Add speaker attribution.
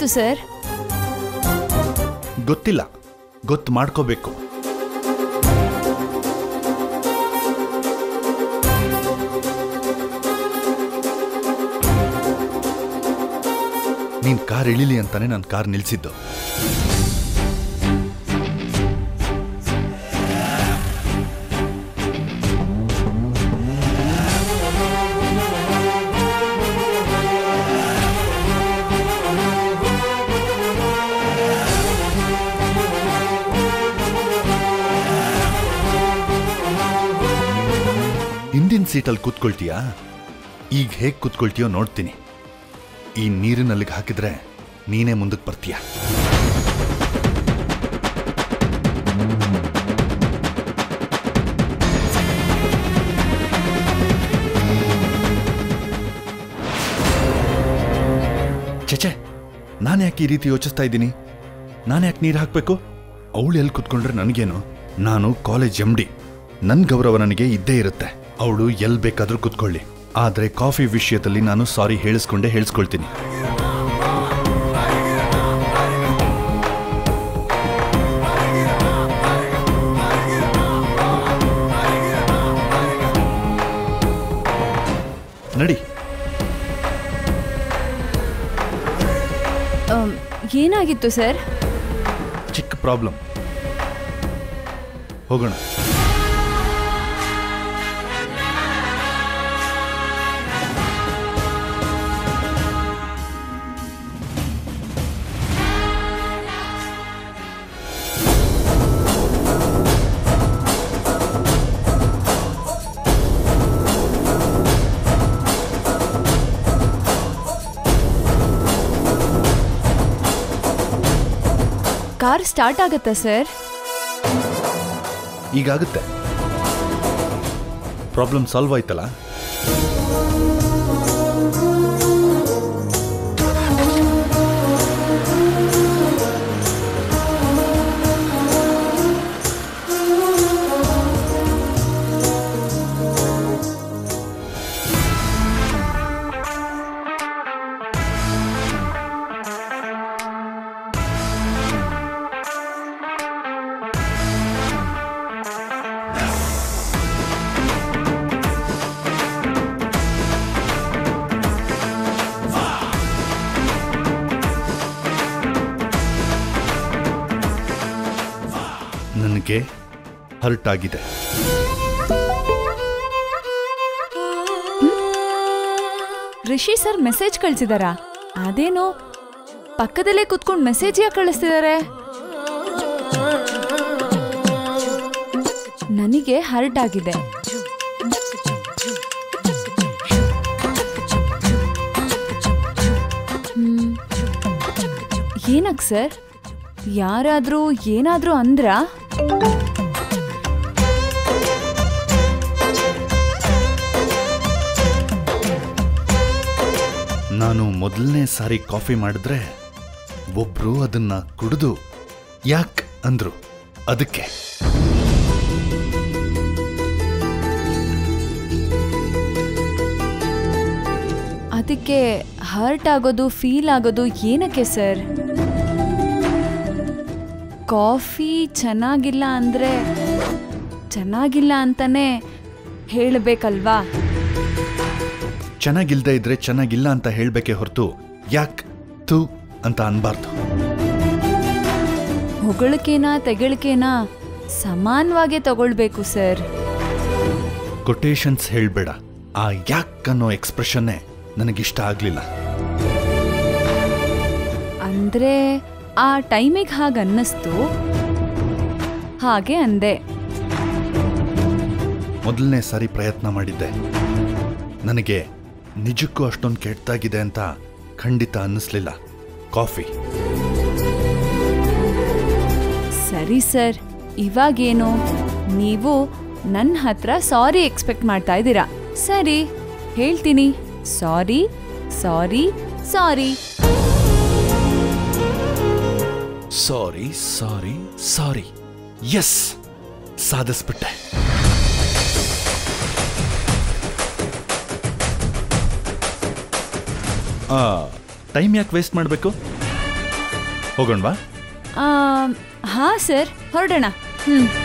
Speaker 1: ಏನಾಯ್ತು ಸರ್
Speaker 2: ಗೊತ್ತಿಲ್ಲ ಗೊತ್ತು ಮಾಡ್ಕೋಬೇಕು ನೀನ್ ಕಾರ್ ಇಳಿಲಿ ಅಂತಾನೆ ನಾನು ಕಾರ್ ನಿಲ್ಸಿದ್ದು ಹಿಂದಿನ ಸೀಟಲ್ಲಿ ಕೂತ್ಕೊಳ್ತೀಯಾ ಈಗ ಹೇಗೆ ಕೂತ್ಕೊಳ್ತೀಯೋ ನೋಡ್ತೀನಿ ಈ ನೀರಿನಲ್ಲಿಗೆ ಹಾಕಿದ್ರೆ ನೀನೇ ಮುಂದಕ್ಕೆ ಬರ್ತೀಯ ಚಚೆ ನಾನು ಯಾಕೆ ಈ ರೀತಿ ಯೋಚಿಸ್ತಾ ಇದ್ದೀನಿ ನಾನು ಯಾಕೆ ನೀರು ಹಾಕಬೇಕು ಅವಳು ಎಲ್ಲಿ ಕುತ್ಕೊಂಡ್ರೆ ನನಗೇನು ನಾನು ಕಾಲೇಜ್ ಎಮ್ ಡಿ ನನ್ನ ಗೌರವ ನನಗೆ ಇದ್ದೇ ಇರುತ್ತೆ ಅವಳು ಎಲ್ಲಿ ಬೇಕಾದ್ರೂ ಕುತ್ಕೊಳ್ಳಿ ಆದರೆ ಕಾಫಿ ವಿಷಯದಲ್ಲಿ ನಾನು ಸಾರಿ ಹೇಳಿಸ್ಕೊಂಡೇ ಹೇಳಿಸ್ಕೊಳ್ತೀನಿ ನಡಿ
Speaker 1: ಅಮ್, ಏನಾಗಿತ್ತು ಸರ್
Speaker 2: ಚಿಕ್ಕ ಪ್ರಾಬ್ಲಮ್ ಹೋಗೋಣ
Speaker 1: ಕಾರ್ ಸ್ಟಾರ್ಟ್ ಆಗತ್ತಾ ಸರ್
Speaker 2: ಈಗಾಗುತ್ತೆ ಪ್ರಾಬ್ಲಮ್ ಸಾಲ್ವ್ ಆಯ್ತಲ್ಲ ನನಗೆ ಹರ್ಟ್ ಆಗಿದೆ
Speaker 1: ರಿಷಿ ಸರ್ ಮೆಸೇಜ್ ಕಳ್ಸಿದಾರಾ ಅದೇನೋ ಪಕ್ಕದಲ್ಲೇ ಕುತ್ಕೊಂಡು ಮೆಸೇಜ್ ಯಾಕೆ ಕಳಿಸ್ತಿದ್ದಾರೆ ನನಗೆ ಹರ್ಟ್ ಆಗಿದೆ ಹ್ಮ್. ಏನಕ್ ಸರ್ ಯಾರಾದ್ರೂ ಏನಾದ್ರೂ ಅಂದ್ರಾ
Speaker 2: ನಾನು ಮೊದಲನೇ ಸಾರಿ ಕಾಫಿ ಮಾಡಿದ್ರೆ ಒಬ್ರು ಅದನ್ನ ಕುಡಿದು ಯಾಕ್ ಅಂದ್ರು ಅದಕ್ಕೆ
Speaker 1: ಅದಕ್ಕೆ ಹರ್ಟ್ ಆಗೋದು ಫೀಲ್ ಆಗೋದು ಏನಕ್ಕೆ ಸರ್ ಕಾಫಿ ಚೆನ್ನಾಗಿಲ್ಲ ಅಂದರೆ ಚೆನ್ನಾಗಿಲ್ಲ ಅಂತಾನೆ ಹೇಳಬೇಕಲ್ವಾ
Speaker 2: ಚೆನ್ನಾಗಿಲ್ದೇ ಇದ್ರೆ ಚೆನ್ನಾಗಿಲ್ಲ ಅಂತ ಹೇಳ್ಬೇಕೆ ಹೊರತು ಯಾಕ್ ತು ಅಂತ ಅನ್ಬಾರ್ದು
Speaker 1: ಹೊಗಳಿಕೆನ ತೆಗಳಿಕೆನ ಸಮಾನವಾಗೇ ತಗೊಳ್ಬೇಕು ಸರ್
Speaker 2: ಕೊಟೇಶನ್ಸ್ ಹೇಳ್ಬೇಡ ಆ ಯಾಕ್ ಅನ್ನೋ ಎಕ್ಸ್ಪ್ರೆಷನ್ನೇ ನನಗಿಷ್ಟ ಆಗ್ಲಿಲ್ಲ
Speaker 1: ಅಂದ್ರೆ ಆ ಟೈಮಿಗೆ ಹಾಗೆ ಅನ್ನಿಸ್ತು ಹಾಗೆ ಅಂದೆ
Speaker 2: ಮೊದಲನೇ ಸಾರಿ ಪ್ರಯತ್ನ ಮಾಡಿದ್ದೆ ನನಗೆ ನಿಜಕ್ಕೂ ಅಷ್ಟೊಂದು ಕೆಟ್ಟಾಗಿದೆ ಅಂತ ಖಂಡಿತ ಅನ್ನಿಸ್ಲಿಲ್ಲ ಕಾಫಿ
Speaker 1: ಸರಿ ಸರ್ ಇವಾಗೇನು ನೀವು ನನ್ನ ಹತ್ರ ಸಾರಿ ಎಕ್ಸ್ಪೆಕ್ಟ್ ಮಾಡ್ತಾ ಇದ್ದೀರಾ ಸರಿ ಹೇಳ್ತೀನಿ sorry sorry sorry
Speaker 2: sorry sorry sorry yes ಸಾಧಿಸ್ಬಿಟ್ಟೆ ಟೈಮ್ ಯಾಕೆ ವೇಸ್ಟ್ ಮಾಡಬೇಕು ಹೋಗೋಣವಾ
Speaker 1: ಆ, ಹಾ ಸರ್ ಹೊರಡೋಣ ಹ್ಮ್